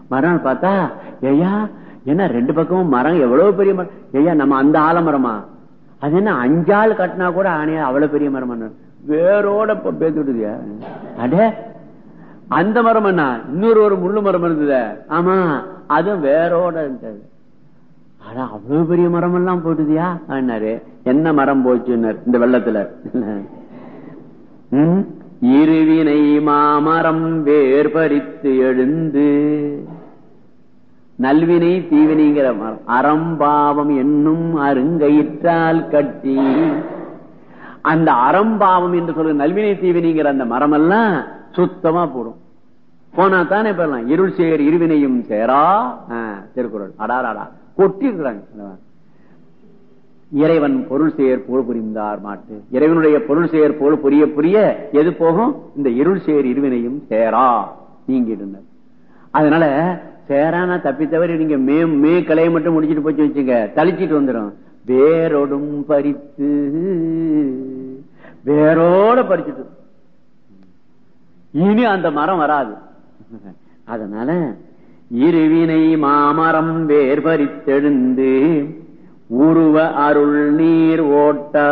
மறுநாள் பார்த்தா ஐயா என்ன ரெண்டு பக்கமும் மரம் எவ்வளவு பெரிய மரம் ஐயா நம்ம அந்த ஆலமரமா அது என்ன அஞ்சாள் கட்டினா கூட ஆணையா அவ்வளவு பெரிய மரம் வேரோட பேத்து விட்டுதியா அடே அந்த மரம் என்ன இன்னொரு ஒரு முள்ளு மரம் இருந்தது ஆமா அதுவும் வேரோட இருந்தது ஆனா அவ்வளவு பெரிய மரம் எல்லாம் போட்டுதியா என்னாரு என்ன மரம் போச்சுன்னாரு இந்த வெள்ளத்துல ம்? இருவினை மாமரம் வேர் பறித்து எழுந்து நல்வினை தீவினைங்கிற மரம் அறம்பாவம் என்னும் அருங்கயிற்றால் கட்டி அந்த அறம்பாவம் என்று சொல்ற நல்வினை தீவினைங்கிற அந்த மரம் எல்லாம் சுத்தமா போடும் போனா தானே பெறலாம் இருள் சேர் இருவினையும் சேரா ஆ, திருக்குறள் அடாராடா கொட்டி இருக்கிறாங்க இறைவன் பொருள் சேர் போல் புரிந்தார் மாட்டு இறைவனுடைய பொருள் சேர் போல் புரிய புரிய எது போகும் இந்த இருள் சேர் இருவினையும் சேரா நீங்கிடுனர் அதனால சேரானா தப்பி தவிர நீங்க மே மே கலையை மட்டும் முடிச்சிட்டு போச்சு வச்சுங்க தளிச்சிட்டு வந்துடும் வேரோடும் பறித்து வேரோட பறிச்சுட்டு இனி அந்த மரம் வராது அதனால இருவினை மாமரம் வேர் பறித்தெழுந்து உருவ அருள் நீர் ஓட்டா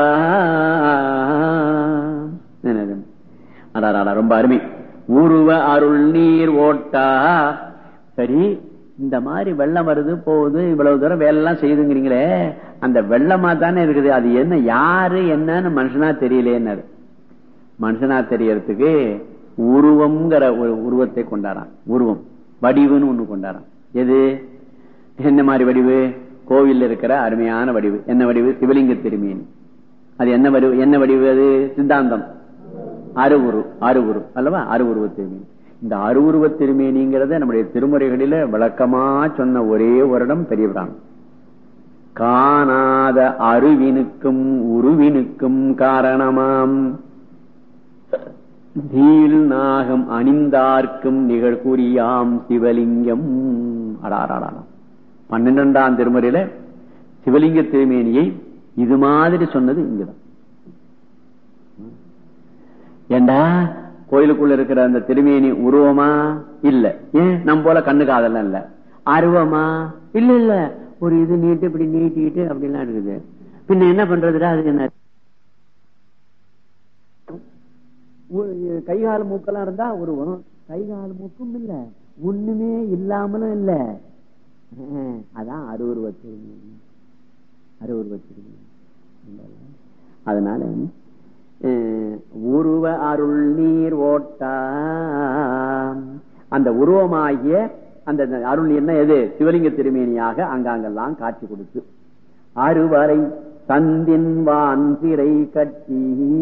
என்னது? அடாடாடா, ரொம்ப அருமை உருவ அருள் நீர் ஓட்டா சரி இந்த மாதிரி வெள்ளம் வருது போகுது இவ்வளவு தூரம் வேலை எல்லாம் செய்யுதுங்கிறீங்களே அந்த வெள்ளமா தானே இருக்குது அது என்ன யாரு என்னன்னு மனுஷனா தெரியலேன்னாரு மனுஷனா தெரியறதுக்கு உருவம்ங்கிற ஒரு உருவத்தை கொண்டாடான் உருவம் வடிவுன்னு ஒண்ணு கொண்டாடான் எது என்ன மாதிரி வடிவு கோவில் இருக்கிற அருமையான வடிவு என்ன வடிவு சிவலிங்க திருமீன் அது என்ன வடிவு என்ன வடிவு அது சித்தாந்தம் அருவுரு அருவுரு அல்லவா அருவுருவ திருமீன் இந்த அருவுருவ திருமேனிங்கிறத நம்முடைய திருமுறைகளில விளக்கமா சொன்ன ஒரே வருடம் பெரியவரான் காணாத அருவினுக்கும் உருவினுக்கும் காரணமாம் நீல் நாகம் அணிந்தார்க்கும் நிகழ்கூறியாம் சிவலிங்கம் அடாராடாம் பன்னிரெண்டாம் திருமுறையில சிவலிங்க திருமேனியை இது மாதிரி சொன்னது இங்கதான் ஏண்டா கோயிலுக்குள்ள இருக்கிற அந்த திருமேனி உருவமா இல்ல ஏன் நம்ம போல கண்ணு காதெல்லாம் இல்ல அருவமா இல்ல இல்ல ஒரு இது நீட்டு இப்படி நீட்டிட்டு அப்படிலாம் இருக்குது பின்ன என்ன பண்றதுடா அதுக்கு என்ன ஒரு கைகால் மூக்கெல்லாம் இருந்தா உருவம் கைகால் மூக்கும் இல்ல ஒண்ணுமே இல்லாமலும் இல்ல அஹ், அதான் அருவுருவ திருமேனி அருவுருவ திருமேனி அதனால அஹ், உருவ அருள் நீர் ஓட்டா அந்த உருவமாகிய அந்த அருள் என்ன எது சிவலிங்க திருமேனியாக அங்காங்கெல்லாம் காட்சி கொடுத்து அறுவரை சந்தின் வான் சிறை கட்டி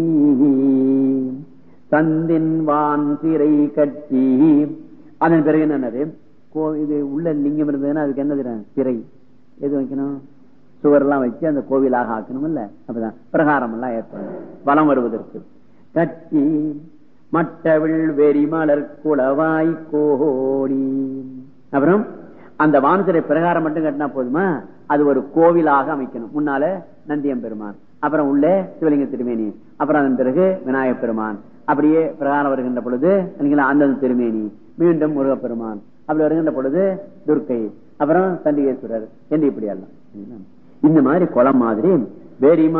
சந்தின் வான் சிறை கட்டி அதன் பிறகு என்னது கோ- இது உள்ள லிங்கம் இருந்ததுன்னா அதுக்கு என்னது சிறை எது வைக்கணும் சுவரெல்லாம் வச்சு அந்த கோவிலாக ஆக்கணும் இல்ல அப்பதான் பிரகாரம் எல்லாம் ஏற்படும் வலம் வருவதற்கு கட்டி மட்டவிழ் வெறிமலர் குளவாய் கோடி அப்புறம் அந்த வானசிறை பிரகாரம் மட்டும் கட்டினா போதுமா அது ஒரு கோவிலாக அமைக்கணும் முன்னால நந்தியம் பெருமான் அப்புறம் உள்ளே சிவலிங்க திருமேனி அப்புறம் அதன் பிறகு விநாயகப் பெருமான் அப்படியே பிரகாரம் வருகின்ற பொழுது இல்லைங்களா, அந்தந்த திருமேனி மீண்டும் முருகப்பெருமான் அப்படி வருகின்ற பொழுது துர்க்கை அப்புறம் சண்டிகேஸ்வரர் என்று இப்படி எல்லாம் இந்த மாதிரி குளம் மாதிரி வேரிமா